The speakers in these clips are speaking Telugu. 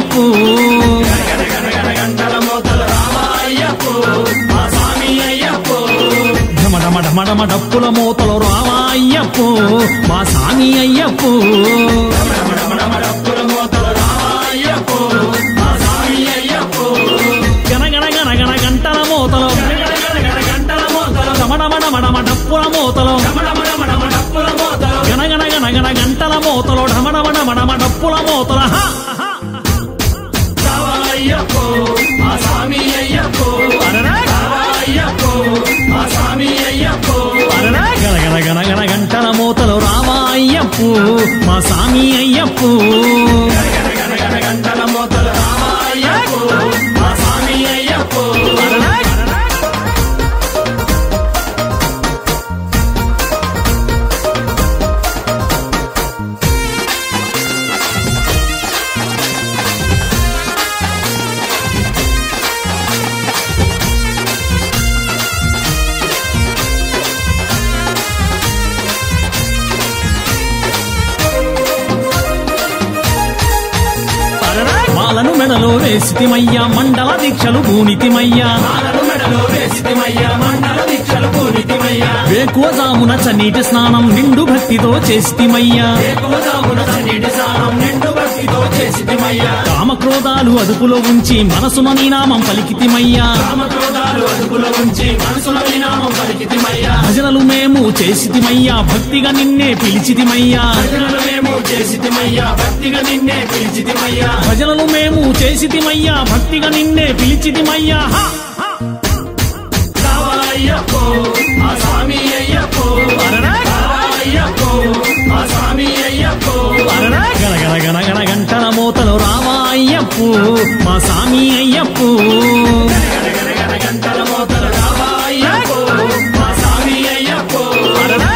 రామాయ్యప్పు గంటల మోతలు రామాయ్యప్పో మా స్వామి అయ్యప్పో ఢమఢమఢమఢమ డప్పుల మూతలు రామాయ్యప్పు మా సామి అయ్యప్పు డప్పుల మోతలు రామాయ్యప్పో మా స్వామి అయ్యప్పో గనగన గనగన గంటల మూతలు గణగణ గంటల మోతలు ఢమఢమఢమఢమ డప్పుల మూతలు డమడమడమడమ డప్పుల మోతలు గనగన గనగన గంటల మూతలు ఢమఢమఢమఢమ డప్పుల మూతల హ! రామాయ్యప్పో మా స్వామి అయ్యప్పో అరెరే! రామాయ్యప్పో మా స్వామి అయ్యప్పో అరెరే! గనగన గనగన గంటల మూతలు రామాయ్యప్పు మా సామి అయ్యప్పు గణగణ గంటల మోతలు రామాయ్యప్పో మా స్వామి అయ్యప్పో అరెరే! అరెరే! మాలను మెడలో వేసితిమయ్యా మండల దీక్షలు పూనితిమయ్యా మాలను మెడలో వేసితిమయ్యా మండల దీక్షలు పూనితిమయ్యా వేకువజామున చన్నీటి స్నానం నిండు భక్తితో చేసితిమయ్యా ఎక్కువదామున సన్నిధి స్నానం నిండు భక్తితో చేసితిమయ్యా కామక్రోధాలు అదుపులో ఉంచి మనసున నీ నామం పలికితిమయ్యా కామక్రోధాలు అదుపులో ఉంచి మనసుల వినామం పలికితిమయ్యా భజనలు మేము చేసితిమయ్యా భక్తిగా నిన్నే పిలిచితిమయ్యా భజనలు మేము చేసితిమయ్యా భక్తిగా నిన్నే పిలిచితిమయ్యా భజనలు మేము చేసితిమయ్యా భక్తిగా నిన్నే పిలిచితిమయ్యా హ! రావాయ్యప్పో మా స్వామి అయ్యప్పో అరెరే! రావాయ్యప్పో మా స్వామి అయ్యప్పో అరెరే! గనగన గనగన గంటల మూతలు రామాయ్యప్పు మా సామి అయ్యప్పు గణగణ గంటల మోతలు రావాయ్యప్పో మా స్వామి అయ్యప్పో అరెరే!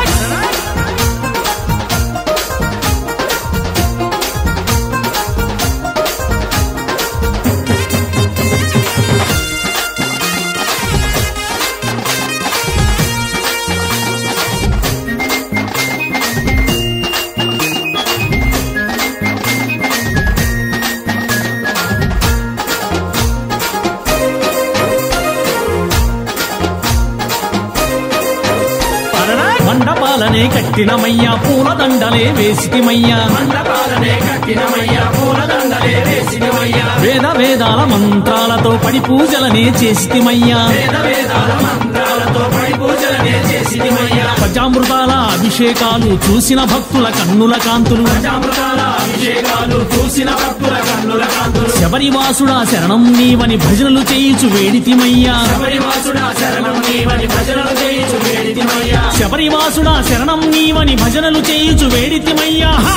అరెరే! మండపాలనే కట్టినమయ్యా పూలదండలే వేసితిమయ్యా మండపాలనే కట్టినమయ్యా పూలదండలే వేసినమయ్యా వేద వేదాల మంత్రాలతో పడి పూజలనే చేసితిమయ్యా వేద వేదాల మంత్రాలతో పడి పూజలనే చేసినమయ్యా పంచామృతాల అభిషేకాలు చూసిన భక్తుల కన్నుల కాంతులు పంచామృతాల అభిషేకాలు చూసిన భక్తుల కన్నుల కాంతులు శబరివాసుడా శరణం నీవని భజనలు చేయుచు వేడితిమయ్యా శబరివాసుడా శరణం నీవని భజనలు చేయించు వేడితిమయ్యా శబరివాసుడా శరణం నీవని భజనలు చేయుచు వేడితిమయ్యా హ!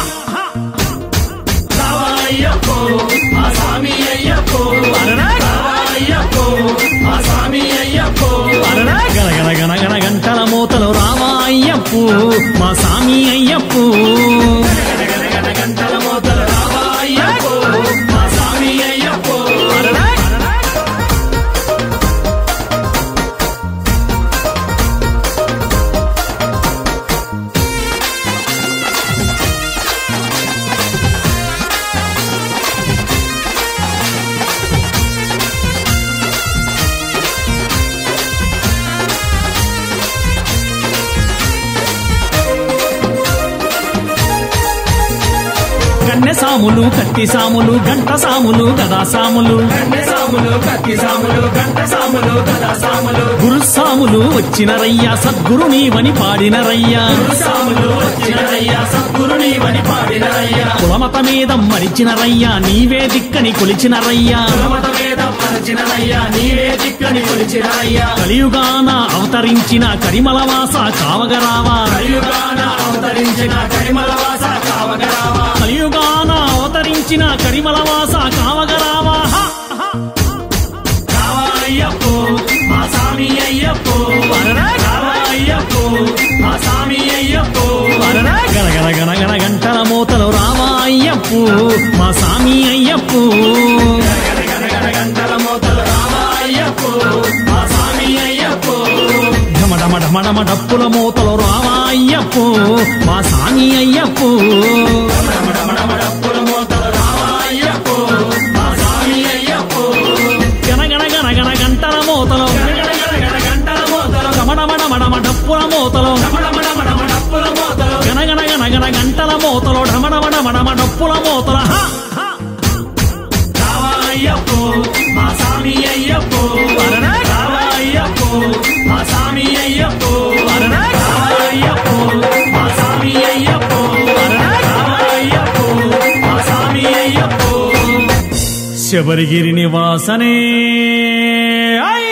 రావాయ్యప్పో మా స్వామి అయ్యప్పో అరెరే! రావాయ్యప్పో మా స్వామి అయ్యప్పో అరెరే! గనగన గనగన గంటల మూతలు రామాయ్యప్పు మా సామి అయ్యప్పు గణగణ గంటల మోతలు రావాయ్యప్పో మా స్వామి అయ్యప్పో అరెరే! కన్నె సాములు కత్తి సాములు గంట సాములు గదా సాములు గంటె సాములు కత్తి సాములు గంట సాములు గదా సాములు గురుస్సాములు వచ్చినరయ్యా సద్గురు నీవని పాడినరయ్యా సాములు వచ్చినరయ్యా సద్గురు నీవని పాడినరయ్యా కులమత మీద మరిచినరయ్యా నీవే దిక్కని కొలిచినరయ్యా మత వేదం మరచినరయ్యా నీవే దిక్కని కొలిచినరయ్యా కలియుగాన అవతరించిన కరిమలవాస కావగరావా కలియుగాన అవతరించిన కరిమలవాస కావగరావా కలియుగాన అవతరించిన కరిమలవాస కావగరావా హ! హ! రావాయ్యప్పో మా స్వామి అయ్యప్పో అరెరే! రావాయ్యప్పో మా స్వామి అయ్యప్పో అరెరే! గనగన గనగన గంటల మూతలు రావా అయ్యప్పు మా సామి అయ్యప్పు గణగణ గంటల మోతలు రావాయ్యప్పో మా స్వామి అయ్యప్పో ఢమ ఢమ ఢమ ఢమ డప్పుల మూతలు రావా అయ్యప్పు మా సామి అయ్యప్పు డమడమడమడప్పుల మోతలు రావాయ్యప్పో మా మోతలు ఢమడమడమడమ డప్పుల మోతల హ! హ! రావా అయ్యప్పో మా స్వామి అయ్యప్పో అరెరే! రావా అయ్యప్పో మా స్వామి అయ్యప్పో అరెరే! రావా అయ్యప్పో మా స్వామి అయ్యప్పో అరెరే! రావా అయ్యప్పో మా స్వామి అయ్యప్పో శబరిగిరి నివాసనే ఐ